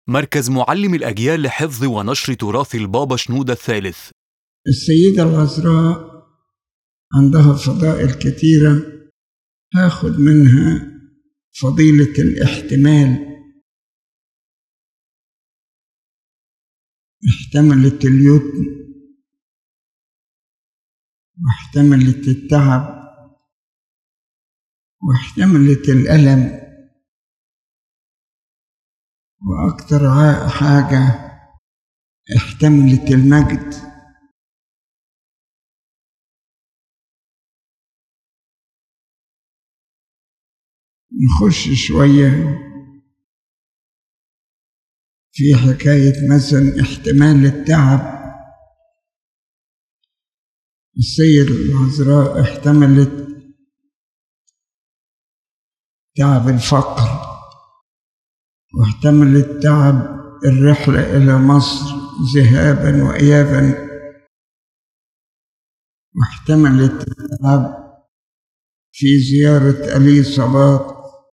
مركز معلم الأجيال لحفظ ونشر تراث البابا شنودة الثالث السيدة العذراء عندها فضائل كتيرة هاخد منها فضيلة الاحتمال احتملت اليتم واحتملت التعب واحتملت الألم وأكتر حاجة احتملت المجد نخش شوية في حكاية مثلا احتمال التعب السيد العذراء احتملت تعب الفقر واحتملت تعب الرحلة إلى مصر ذهابا وإيابا واحتملت التعب في زيارة أليصابات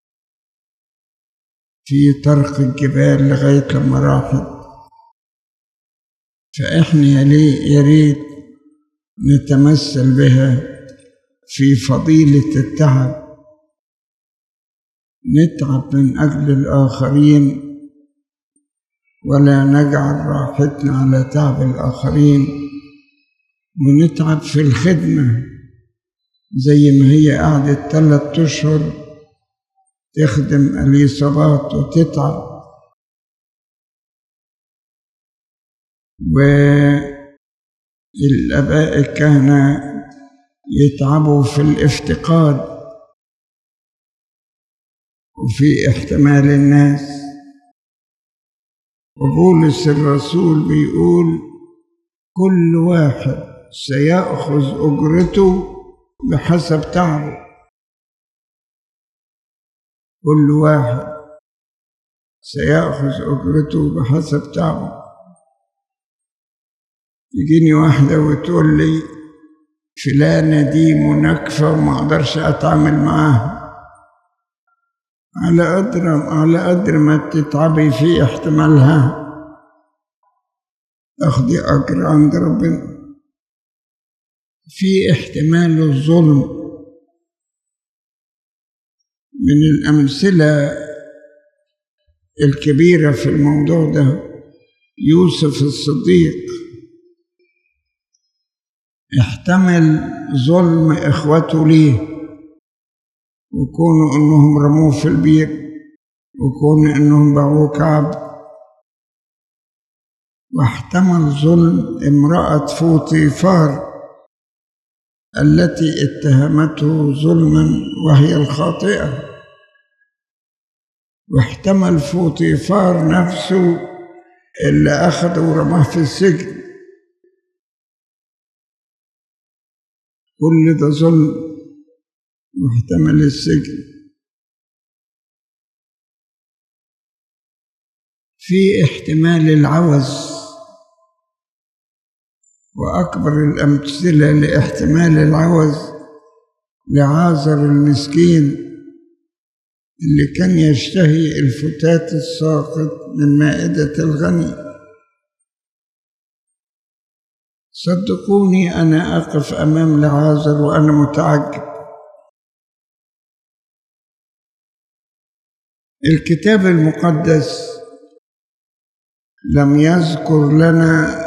في طرق الجبال لغاية لما راحت فإحنا يا ريت نتمثل بها في فضيلة التعب نتعب من أجل الآخرين ولا نجعل راحتنا على تعب الآخرين ونتعب في الخدمة زي ما هي قعدت ثلاثة أشهر تخدم اليصابات وتتعب والآباء الكهنة يتعبوا في الافتقاد وفي احتمال الناس وبولس الرسول بيقول كل واحد سيأخذ أجرته بحسب تعبه كل واحد سيأخذ أجرته بحسب تعبه تجيني واحدة وتقول لي فلانة دي منكفة وما أقدرش أتعامل معاها على قدر على قدر ما تتعبي في احتمالها تاخدي أجر عند ربنا في احتمال الظلم من الأمثلة الكبيرة في الموضوع ده يوسف الصديق احتمل ظلم إخوته ليه وكونوا إنهم رموه في البير وكونوا إنهم باعوه كعب واحتمل ظلم امرأة فوطيفار التي اتهمته ظلما وهي الخاطئه واحتمل فوطيفار نفسه اللي أخده ورماه في السجن كل ده ظلم واحتمل السجن في احتمال العوز وأكبر الأمثلة لاحتمال العوز لعازر المسكين اللي كان يشتهي الفتات الساقط من مائدة الغني صدقوني أنا أقف أمام لعازر وأنا متعجب الكتاب المقدس لم يذكر لنا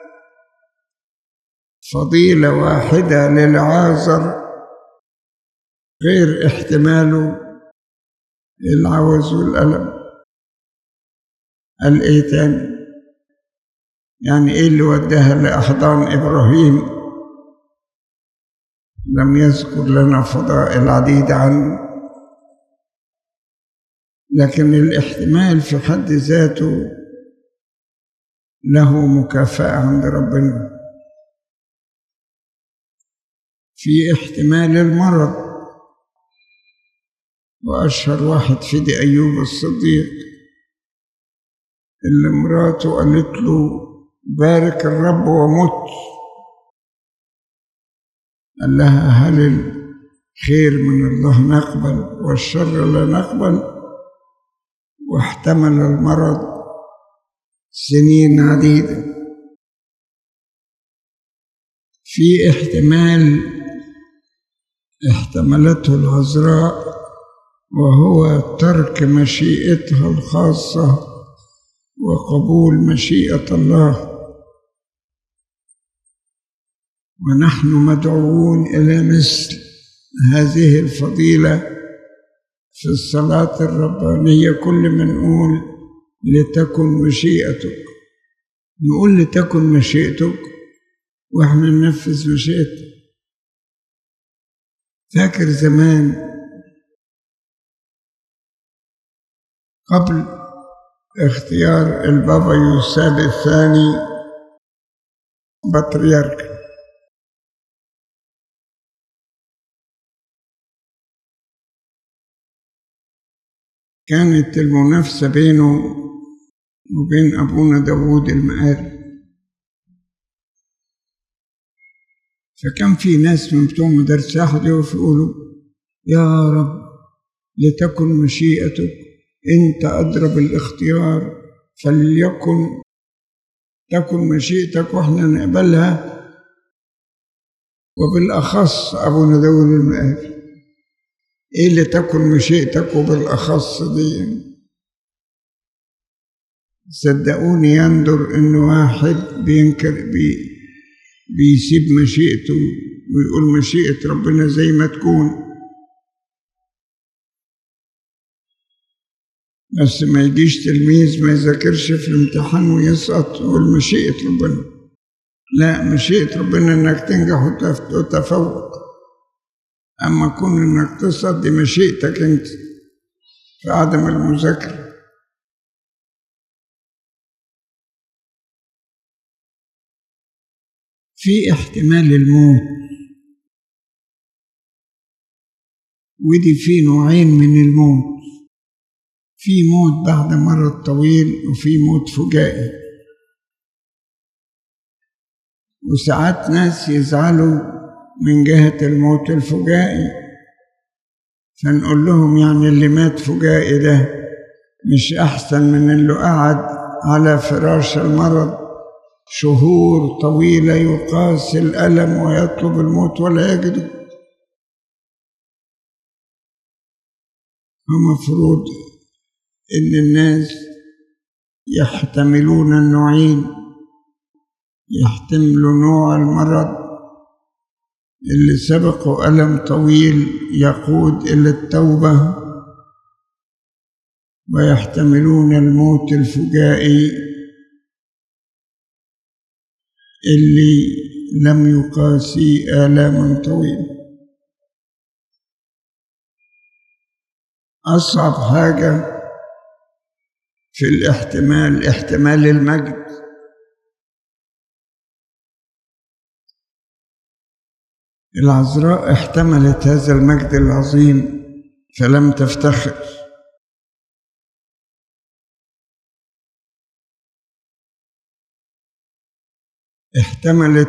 فضيلة واحدة للعازر غير احتماله العوز والألم قال إيه تاني يعني إيه اللي وداها لأحضان إبراهيم لم يذكر لنا فضائل عديدة عنه لكن الاحتمال في حد ذاته له مكافأة عند ربنا في احتمال المرض وأشهر واحد فدي أيوب الصديق اللي مراته قالت له بارك الرب ومت قال لها هل الخير من الله نقبل والشر لا نقبل واحتمل المرض سنين عديدة في احتمال احتملته العذراء وهو ترك مشيئتها الخاصة وقبول مشيئة الله ونحن مدعوون إلى مثل هذه الفضيلة في الصلاة الربانية كل ما نقول لتكن مشيئتك نقول لتكن مشيئتك واحنا ننفذ مشيئتك فاكر زمان قبل اختيار البابا يوساب الثاني بطريرك كانت المنافسة بينه وبين أبونا داوود المقاري فكان في ناس من بتوع مدرسة أحد يقفوا يقولوا يا رب لتكن مشيئتك أنت أدرى بالاختيار فليكن تكن مشيئتك وإحنا نقبلها وبالأخص أبونا داود المقاري إيه اللي تكن مشيئتك وبالأخص دي صدقوني يندر إن واحد بينكر بي بيسيب مشيئته ويقول مشيئة ربنا زي ما تكون بس ما يجيش تلميذ ما يذاكرش في الامتحان ويسقط ويقول مشيئة ربنا لا مشيئة ربنا انك تنجح وتفوق اما كون انك تسقط دي مشيئتك انت في عدم المذاكرة في احتمال الموت ودي في نوعين من الموت في موت بعد مرض طويل وفي موت فجائي وساعات ناس يزعلوا من جهة الموت الفجائي فنقول لهم يعني اللي مات فجائي ده مش أحسن من اللي قعد على فراش المرض شهور طويلة يقاسي الألم ويطلب الموت ولا يجده فمفروض إن الناس يحتملون النوعين يحتملوا نوع المرض اللي سبقه ألم طويل يقود إلى التوبة ويحتملون الموت الفجائي اللي لم يقاسي آلاما طويلة أصعب حاجة في الاحتمال احتمال المجد العذراء احتملت هذا المجد العظيم فلم تفتخر احتملت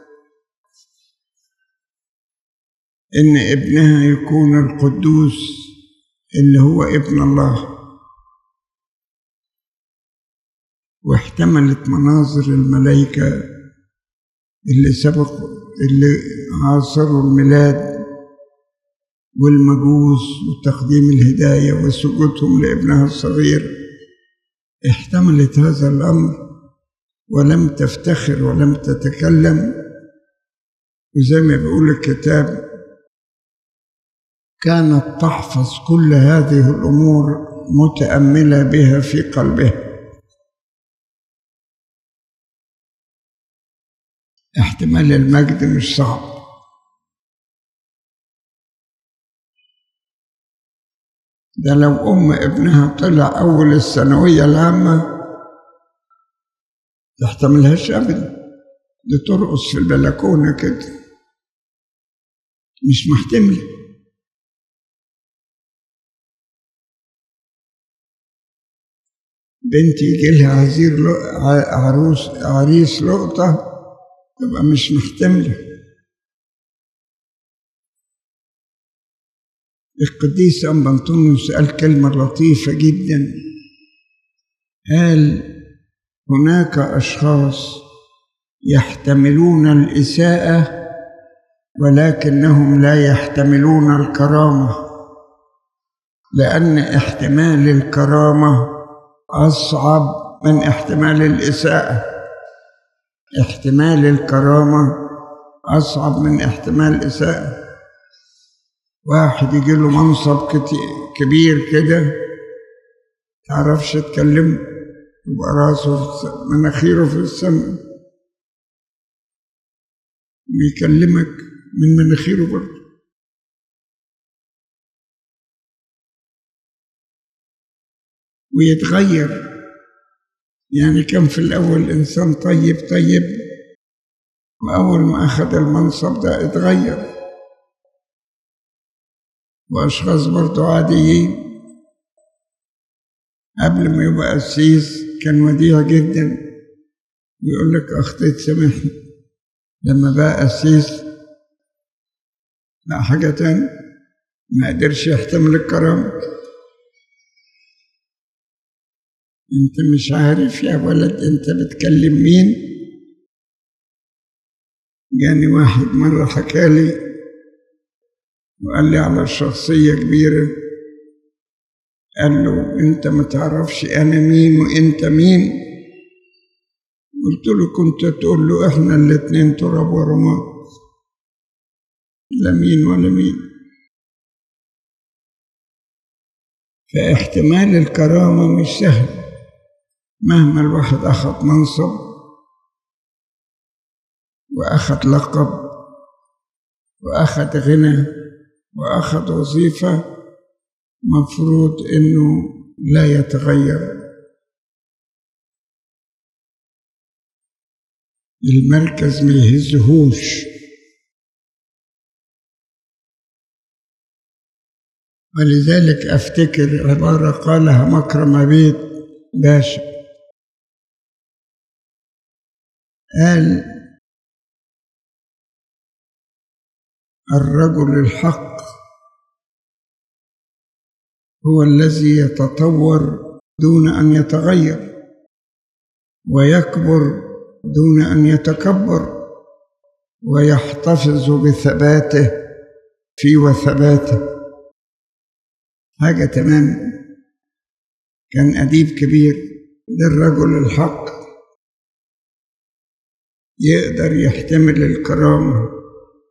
ان ابنها يكون القدوس اللي هو ابن الله واحتملت مناظر الملائكة اللي سبقوا اللي عاصروا الميلاد والمجوس وتقديم الهداية وسجودهم لابنها الصغير احتملت هذا الأمر ولم تفتخر ولم تتكلم وزي ما بيقول الكتاب كانت تحفظ كل هذه الأمور متأملة بها في قلبها احتمال المجد مش صعب ده لو أم ابنها طلع أول الثانوية العامة تحتملهاش أبدا دي ترقص في البلكونة كده مش محتملة بنتي يجي لها عزير عروس عريس لقطة تبقى مش محتملة القديس أنبا أنطونيوس قال كلمة لطيفة جدا قال هناك أشخاص يحتملون الإساءة ولكنهم لا يحتملون الكرامة لأن احتمال الكرامة أصعب من احتمال الإساءة احتمال الكرامة أصعب من احتمال الإساءة واحد يجي له منصب كتي- كبير كده تعرفش تكلمه يبقى راسه في الس- مناخيره في السماء بيكلمك من مناخيره برضه ويتغير يعني كان في الأول إنسان طيب طيب وأول ما أخذ المنصب ده اتغير وأشخاص برضه عاديين قبل ما يبقى قسيس كان وديع جدا ويقول لك أخطيت سامحني لما بقى قسيس لا حاجة تاني ما قدرش يحتمل الكرامة انت مش عارف يا ولد انت بتكلم مين جاني واحد مرة حكالي وقال لي على شخصية كبيرة قال له انت ما تعرفش انا مين وانت مين قلت له كنت تقول له احنا الاتنين تراب ورماد لا مين ولا مين فاحتمال الكرامة مش سهل مهما الواحد أخذ منصب وأخذ لقب وأخذ غنى وأخذ وظيفة مفروض إنه لا يتغير المركز ما يهزهوش ولذلك أفتكر عبارة قالها مكرم عبيد باشا قال الرجل الحق هو الذي يتطور دون ان يتغير ويكبر دون ان يتكبر ويحتفظ بثباته في وثباته حاجه تمام كان اديب كبير ده الرجل الحق يقدر يحتمل الكرامه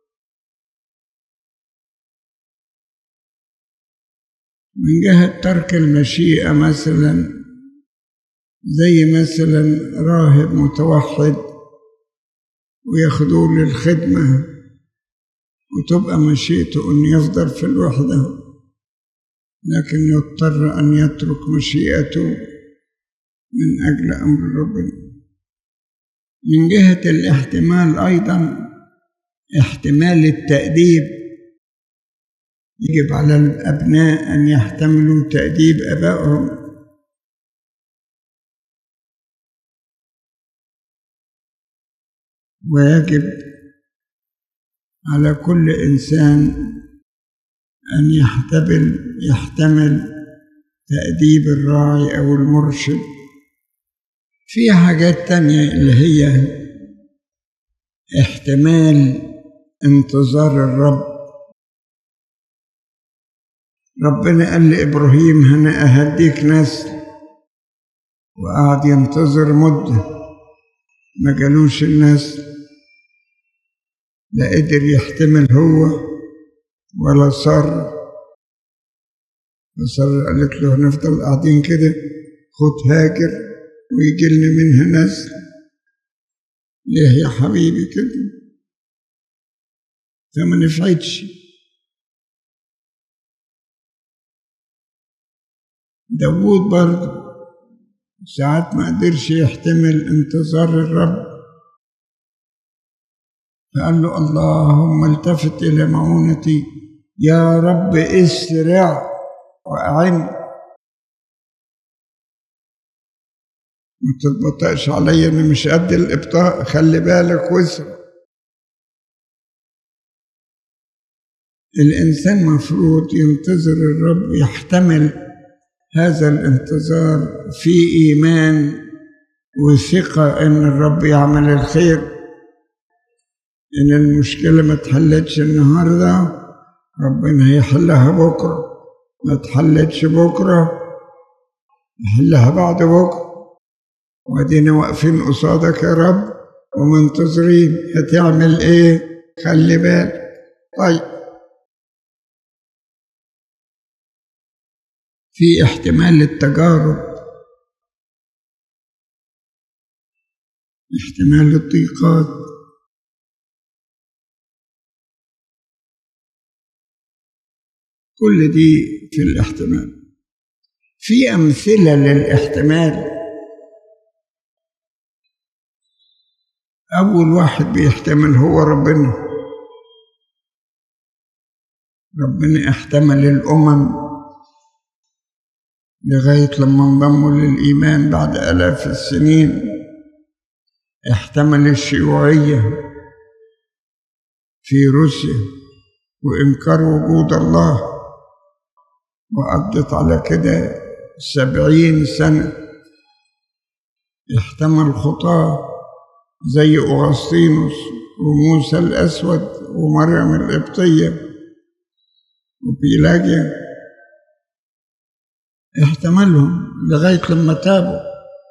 من جهة ترك المشيئة مثلا زي مثلا راهب متوحد وياخدوه للخدمة وتبقى مشيئته أن يفضل في الوحدة لكن يضطر أن يترك مشيئته من أجل أمر ربنا من جهة الاحتمال أيضا احتمال التأديب يجب على الأبناء أن يحتملوا تأديب أبائهم ويجب على كل إنسان أن يحتمل يحتمل تأديب الراعي أو المرشد في حاجات تانية اللي هي احتمال انتظار الرب ربنا قال لإبراهيم هنا أهديك نسل وقعد ينتظر مدة ما جالوش النسل لا قدر يحتمل هو ولا صار فصار قالت له هنفضل قاعدين كده خد هاجر ويجي لنا منها نسل ليه يا حبيبي كده فما نفعتش داوود برضه ساعات ما قدرش يحتمل انتظار الرب فقال له اللهم التفت إلى معونتي يا رب اسرع وأعني ما تتبطئش عليا أنا مش قد الإبطاء خلي بالك واسرع الإنسان مفروض ينتظر الرب يحتمل هذا الانتظار في إيمان وثقة إن الرب يعمل الخير إن المشكلة ما تحلتش النهاردة ربنا هيحلها بكرة ما تحلتش بكرة يحلها بعد بكرة وادينا واقفين قصادك يا رب ومنتظرين هتعمل ايه خلي بالك طيب في احتمال للتجارب احتمال للضيقات كل دي في الاحتمال في أمثلة للاحتمال أول واحد بيحتمل هو ربنا ربنا احتمل الأمم لغاية لما انضموا للإيمان بعد آلاف السنين احتمل الشيوعية في روسيا وإنكار وجود الله وقضت على كده سبعين سنة احتمل خطاه زي أغسطينوس وموسى الأسود ومريم القبطية وبيلاجيا احتملهم لغاية لما تابوا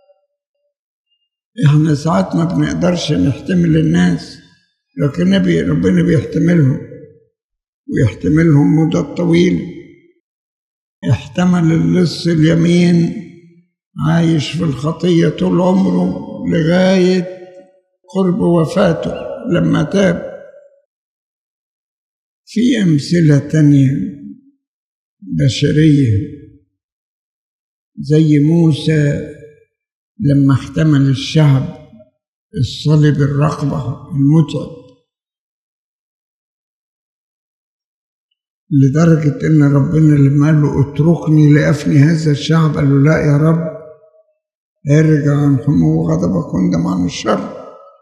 احنا ساعات ما بنقدرش نحتمل الناس لكن نبي ربنا بيحتملهم ويحتملهم مدة طويلة احتمل اللص اليمين عايش في الخطية طول عمره لغاية قرب وفاته لما تاب في أمثلة تانية بشرية زي موسى لما احتمل الشعب الصلب الرقبة المتعب لدرجة إن ربنا لما قال له اتركني لأفني هذا الشعب قال له لا يا رب ارجع عن حمو غضبك واندم عن الشر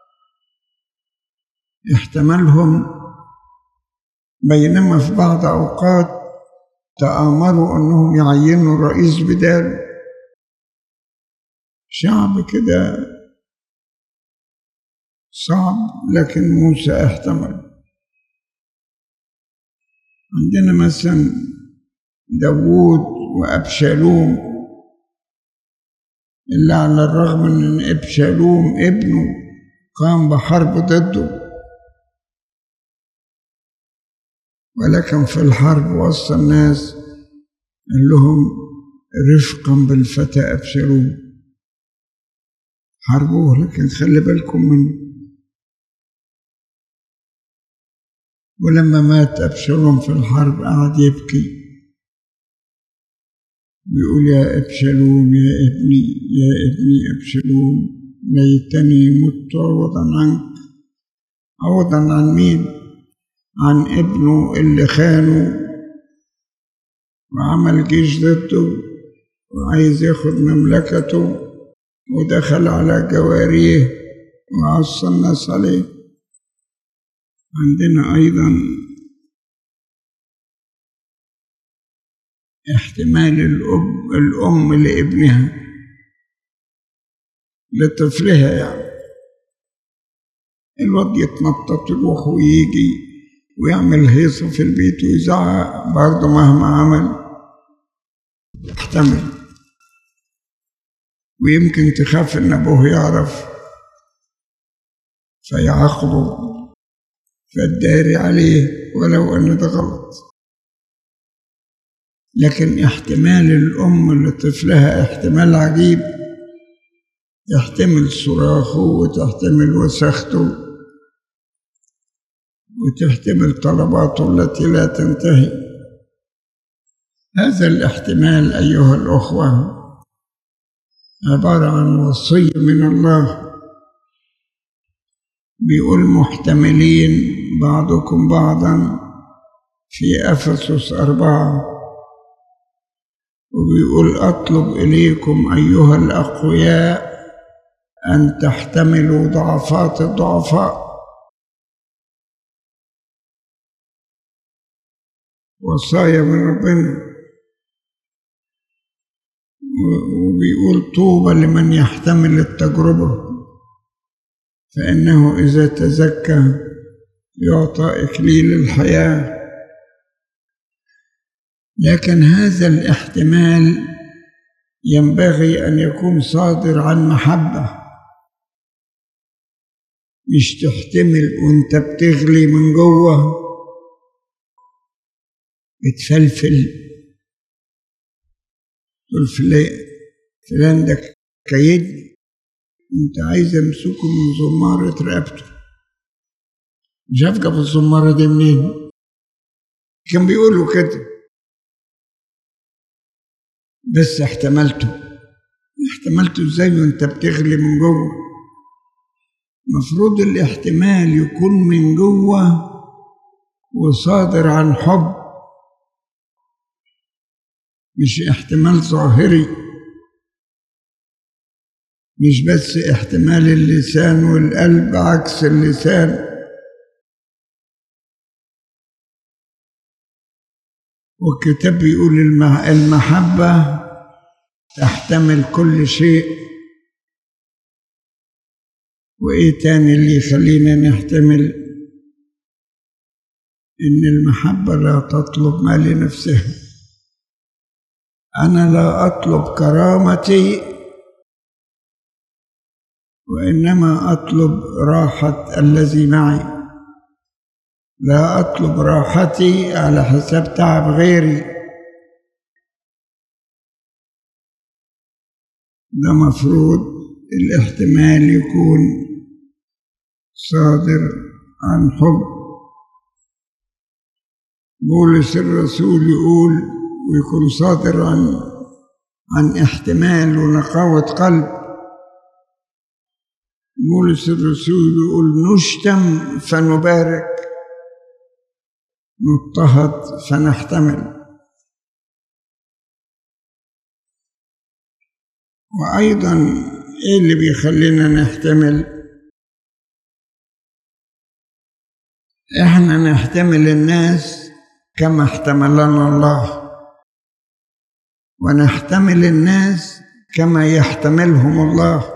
احتملهم بينما في بعض أوقات تآمروا أنهم يعينوا رئيس بداله شعب كده صعب لكن موسى احتمل عندنا مثلا داوود وأبشالوم اللي على الرغم من أبشالوم ابنه قام بحرب ضده ولكن في الحرب وسط الناس قال لهم رفقا بالفتى أبشروه حاربوه لكن خلي بالكم منه ولما مات أبشالوم في الحرب قعد يبكي بيقول يا أبشالوم يا ابني يا ابني أبشالوم ليتني مت عوضا عنك عوضا عن مين؟ عن ابنه اللي خانه وعمل جيش ضده وعايز ياخد مملكته ودخل على جواريه وعصى الناس عليه عندنا أيضا احتمال الأم, الأم لابنها لطفلها يعني الواد يتنطط يروح ويجي ويعمل هيصة في البيت ويزعق برضه مهما عمل احتمل ويمكن تخاف ان ابوه يعرف فيعاقبه فالداري عليه ولو ان ده غلط لكن احتمال الام لطفلها احتمال عجيب تحتمل صراخه وتحتمل وسخته وتحتمل طلباته التي لا تنتهي هذا الاحتمال ايها الاخوه عباره عن وصيه من الله بيقول محتملين بعضكم بعضا في افسس اربعه وبيقول اطلب اليكم ايها الاقوياء ان تحتملوا ضعفات الضعفاء وصايا من ربنا وبيقول طوبى لمن يحتمل التجربة فإنه إذا تزكى يعطى إكليل الحياة لكن هذا الاحتمال ينبغي أن يكون صادر عن محبة مش تحتمل وانت بتغلي من جوه بتفلفل تقول فلان فلان ده كيدني انت عايز امسكه من زمارة رقبته مش عارف جاب الزمارة دي منين كان بيقولوا كده بس احتملته احتملته ازاي وانت بتغلي من جوه مفروض الاحتمال يكون من جوه وصادر عن حب مش احتمال ظاهري مش بس احتمال اللسان والقلب عكس اللسان والكتاب بيقول المحبة تحتمل كل شيء وإيه تاني اللي يخلينا نحتمل إن المحبة لا تطلب ما لنفسها أنا لا أطلب كرامتي وإنما أطلب راحة الذي معي لا أطلب راحتي على حساب تعب غيري ده مفروض الاحتمال يكون صادر عن حب بولس الرسول يقول ويكون صادر عن عن احتمال ونقاوة قلب بولس الرسول يقول نشتم فنبارك نضطهد فنحتمل وأيضا إيه اللي بيخلينا نحتمل إحنا نحتمل الناس كما احتملنا الله ونحتمل الناس كما يحتملهم الله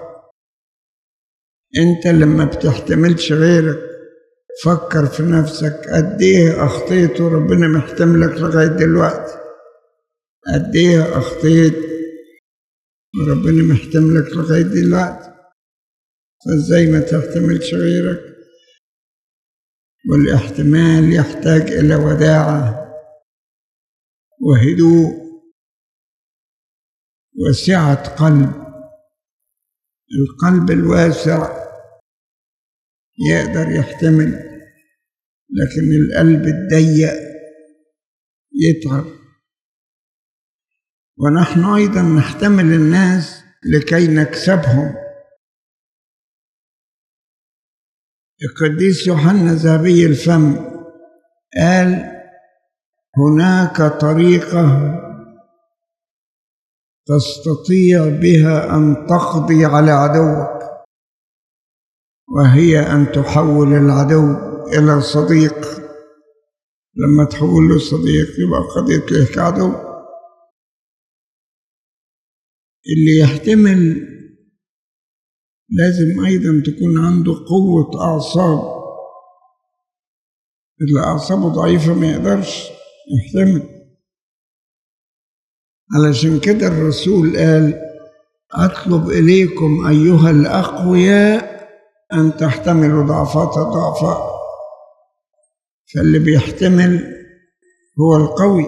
انت لما بتحتملش غيرك فكر في نفسك قد ايه اخطيت وربنا محتملك لغايه دلوقتي قد ايه اخطيت وربنا محتملك لغايه دلوقتي فازاي ما تحتملش غيرك والاحتمال يحتاج الى وداعه وهدوء وسعه قلب القلب الواسع يقدر يحتمل لكن القلب الضيق يتعب ونحن ايضا نحتمل الناس لكي نكسبهم القديس يوحنا ذهبي الفم قال هناك طريقه تستطيع بها ان تقضي على عدوك وهي ان تحول العدو الى صديق لما تحول له صديق يبقى قضيت لك عدو اللي يحتمل لازم ايضا تكون عنده قوه اعصاب اللي اعصابه ضعيفه ما يقدرش يحتمل علشان كده الرسول قال أطلب إليكم أيها الأقوياء أن تحتملوا ضعفات الضعفاء فاللي بيحتمل هو القوي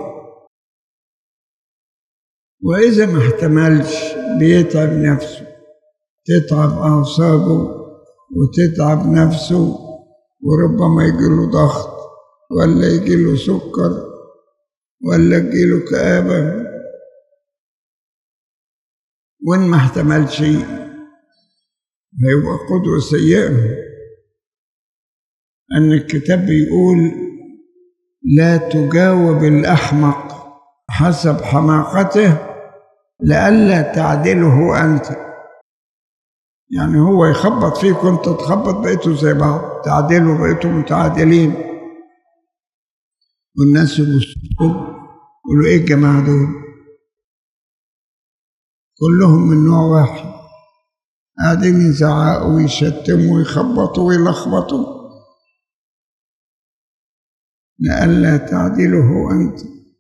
وإذا ما احتملش بيتعب نفسه تتعب أعصابه وتتعب نفسه وربما يجيله ضغط ولا يجيله سكر ولا يجيله كآبة وإن ما احتملش هيبقى قدوة سيئة أن الكتاب بيقول لا تجاوب الأحمق حسب حماقته لئلا تعدله أنت يعني هو يخبط فيك وانت تخبط بقيتوا زي بعض تعدلوا بقيتوا متعادلين والناس يبصوا يقولوا ايه الجماعه دول كلهم من نوع واحد قاعدين يزعقوا ويشتموا ويخبطوا ويلخبطوا لئلا تعدله أنت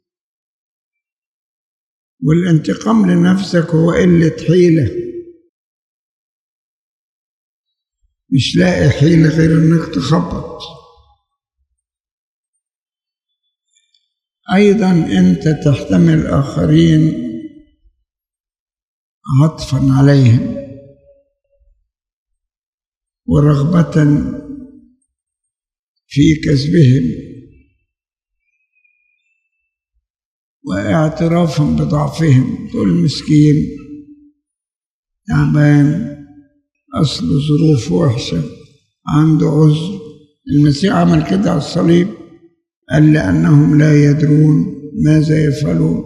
والانتقام لنفسك هو قلة حيلة مش لاقي حيلة غير انك تخبط أيضا أنت تحتمل آخرين عطفا عليهم ورغبة في كسبهم واعترافا بضعفهم تقول مسكين تعبان أصل ظروف وحشة عنده عذر المسيح عمل كده على الصليب قال لأنهم لا يدرون ماذا يفعلون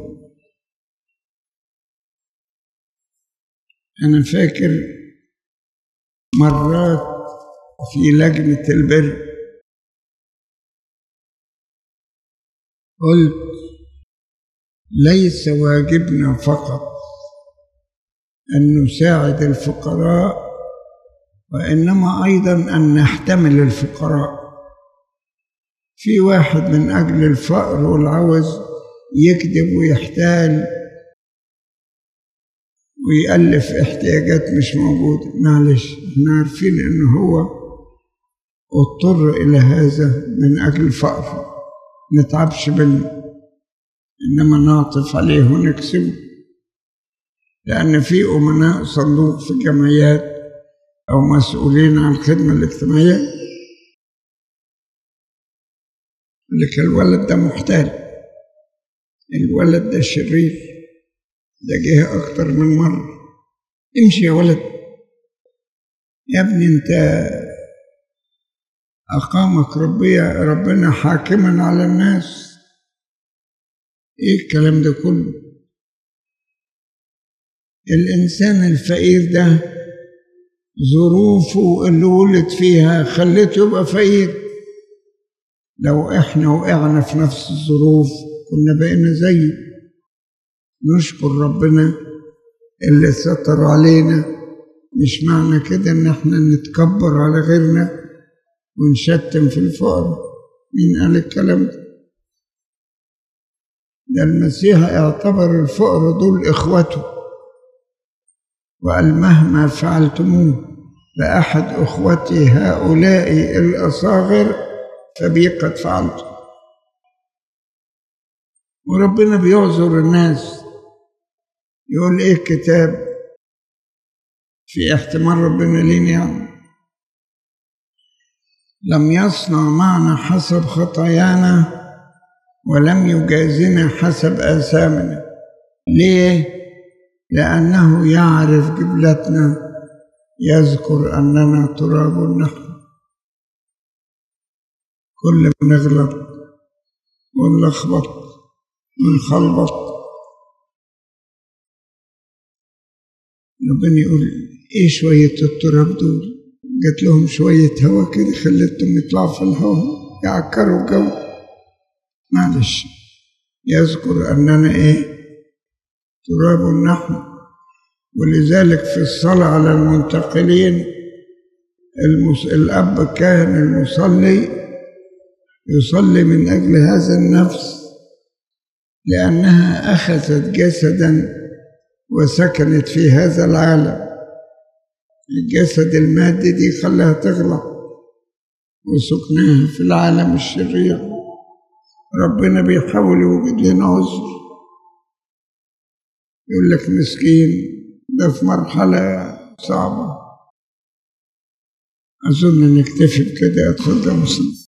أنا فاكر مرات في لجنة البر قلت ليس واجبنا فقط أن نساعد الفقراء وإنما أيضا أن نحتمل الفقراء في واحد من أجل الفقر والعوز يكذب ويحتال ويألف احتياجات مش موجودة معلش احنا عارفين ان هو اضطر إلى هذا من أجل الفقر نتعبش منه إنما نعطف عليه ونكسبه لأن في أمناء صندوق في الجمعيات أو مسؤولين عن الخدمة الاجتماعية لك الولد ده محتال الولد ده شرير ده جه أكتر من مرة امشي يا ولد يا ابني انت أقامك ربي ربنا حاكما على الناس ايه الكلام ده كله الإنسان الفقير ده ظروفه اللي ولد فيها خلته يبقى فقير لو احنا وقعنا في نفس الظروف كنا بقينا زيه نشكر ربنا اللي ستر علينا مش معنى كده ان احنا نتكبر على غيرنا ونشتم في الفقر مين قال الكلام ده ده المسيح اعتبر الفقر دول اخوته وقال مهما فعلتموه لأحد أخوتي هؤلاء الأصاغر فبي قد فعلت وربنا بيعذر الناس يقول ايه الكتاب في احتمال ربنا لينا يعني لم يصنع معنا حسب خطايانا ولم يجازنا حسب آثامنا ليه؟ لأنه يعرف جبلتنا يذكر أننا تراب نحن كل ما نغلط ونلخبط ونخلبط ربنا يقول ايه شوية التراب دول جات لهم شوية هوا كده خلتهم يطلعوا في الهوا يعكروا الجو معلش يذكر أننا ايه تراب نحن ولذلك في الصلاة على المنتقلين المس... الأب كان المصلي يصلي من أجل هذا النفس لأنها أخذت جسدا وسكنت في هذا العالم الجسد المادي دي خلاها تغلط وسكنها في العالم الشرير ربنا بيحاول يوجد لنا عذر يقول لك مسكين ده في مرحلة صعبة أظن نكتفي بكده أتفضل